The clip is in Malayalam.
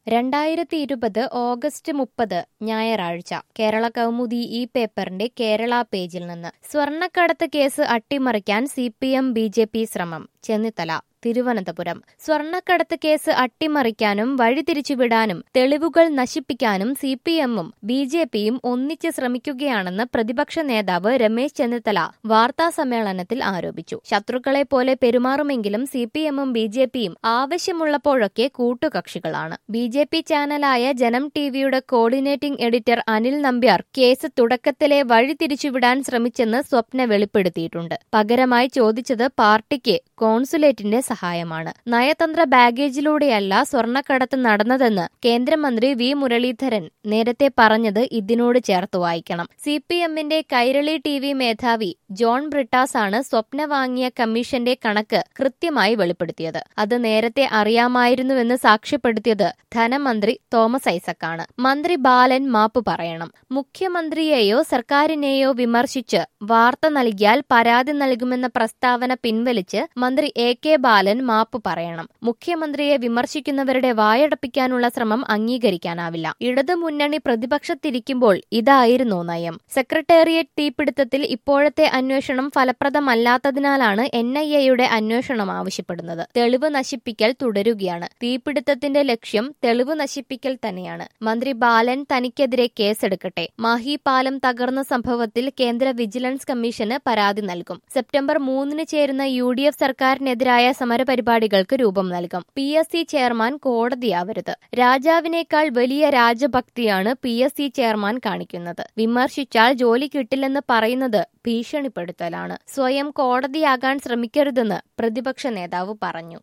രണ്ടായിരത്തി ഇരുപത് ഓഗസ്റ്റ് മുപ്പത് ഞായറാഴ്ച കേരള കൗമുദി ഈ പേപ്പറിന്റെ കേരള പേജിൽ നിന്ന് സ്വർണ്ണക്കടത്ത് കേസ് അട്ടിമറിക്കാൻ C P M B J P ശ്രമം ചെന്നിത്തല തിരുവനന്തപുരം സ്വർണ്ണക്കടത്ത് കേസ് അട്ടിമറിക്കാനും വഴിതിരിച്ചുവിടാനും തെളിവുകൾ നശിപ്പിക്കാനും സി പി എമ്മും ബി ജെ പിയും ഒന്നിച്ച് ശ്രമിക്കുകയാണെന്ന് പ്രതിപക്ഷ നേതാവ് രമേശ് ചെന്നിത്തല വാർത്താ സമ്മേളനത്തിൽ ആരോപിച്ചു ശത്രുക്കളെ പോലെ പെരുമാറുമെങ്കിലും സി പി എമ്മും ബി ജെ പിയും ആവശ്യമുള്ളപ്പോഴൊക്കെ കൂട്ടുകക്ഷികളാണ് ബി ജെ പി ചാനലായ ജനം ടിവിയുടെ coordinating editor Anil Nambiar case തുടക്കത്തിലെ വഴിതിരിച്ചുവിടാൻ ശ്രമിച്ചെന്ന് സ്വപ്ന വെളിപ്പെടുത്തിയിട്ടുണ്ട് പകരമായി ചോദിച്ചത് പാർട്ടിക്ക് കോൺസുലേറ്റിന്റെ സഹായമാണ് നയതന്ത്ര ബാഗേജിലൂടെയല്ല സ്വർണ്ണക്കടത്ത് നടന്നതെന്ന് കേന്ദ്രമന്ത്രി വി മുരളീധരൻ നേരത്തെ പറഞ്ഞത് ഇതിനോട് ചേർത്ത് വായിക്കണം സി പി എമ്മിന്റെ കൈരളി ടി വി മേധാവി ജോൺ ബ്രിട്ടാസ് ആണ് സ്വപ്ന വാങ്ങിയ കമ്മീഷന്റെ കണക്ക് കൃത്യമായി വെളിപ്പെടുത്തിയത് അത് നേരത്തെ അറിയാമായിരുന്നുവെന്ന് സാക്ഷ്യപ്പെടുത്തിയത് ധനമന്ത്രി തോമസ് ഐസക്കാണ് മന്ത്രി ബാലൻ മാപ്പ് പറയണം മുഖ്യമന്ത്രിയെയോ സർക്കാരിനെയോ വിമർശിച്ച് വാർത്ത നൽകിയാൽ പരാതി നൽകുമെന്ന പ്രസ്താവന പിൻവലിച്ച് മന്ത്രി എ കെ ബാലൻ മാപ്പ് പറയണം മുഖ്യമന്ത്രിയെ വിമർശിക്കുന്നവരുടെ വായടപ്പിക്കാനുള്ള ശ്രമം അംഗീകരിക്കാനാവില്ല ഇടതുമുന്നണി പ്രതിപക്ഷത്തിരിക്കുമ്പോൾ ഇതായിരുന്നു നയം സെക്രട്ടേറിയറ്റ് തീപിടുത്തത്തിൽ ഇപ്പോഴത്തെ അന്വേഷണം ഫലപ്രദമല്ലാത്തതിനാലാണ് എൻ ഐ എയുടെ അന്വേഷണം ആവശ്യപ്പെടുന്നത് തെളിവ് നശിപ്പിക്കൽ തുടരുകയാണ് തീപിടുത്തത്തിന്റെ ലക്ഷ്യം തെളിവ് നശിപ്പിക്കൽ തന്നെയാണ് മന്ത്രി ബാലൻ തനിക്കെതിരെ കേസെടുക്കട്ടെ മാഹി പാലം തകർന്ന സംഭവത്തിൽ കേന്ദ്ര വിജിലൻസ് കമ്മീഷന് പരാതി നൽകും സെപ്റ്റംബർ മൂന്നിന് ചേരുന്ന യു ഡി എഫ് സർക്കാരിനെതിരായ സമരപരിപാടികൾക്ക് രൂപം നൽകും പി എസ് സി ചെയർമാൻ കോടതിയാവരുത് രാജാവിനേക്കാൾ വലിയ രാജഭക്തിയാണ് പി എസ് സി ചെയർമാൻ കാണിക്കുന്നത് വിമർശിച്ചാൽ ജോലി കിട്ടില്ലെന്ന് പറയുന്നത് ഭീഷണിപ്പെടുത്തലാണ് സ്വയം കോടതിയാകാൻ ശ്രമിക്കരുതെന്ന് പ്രതിപക്ഷ നേതാവ് പറഞ്ഞു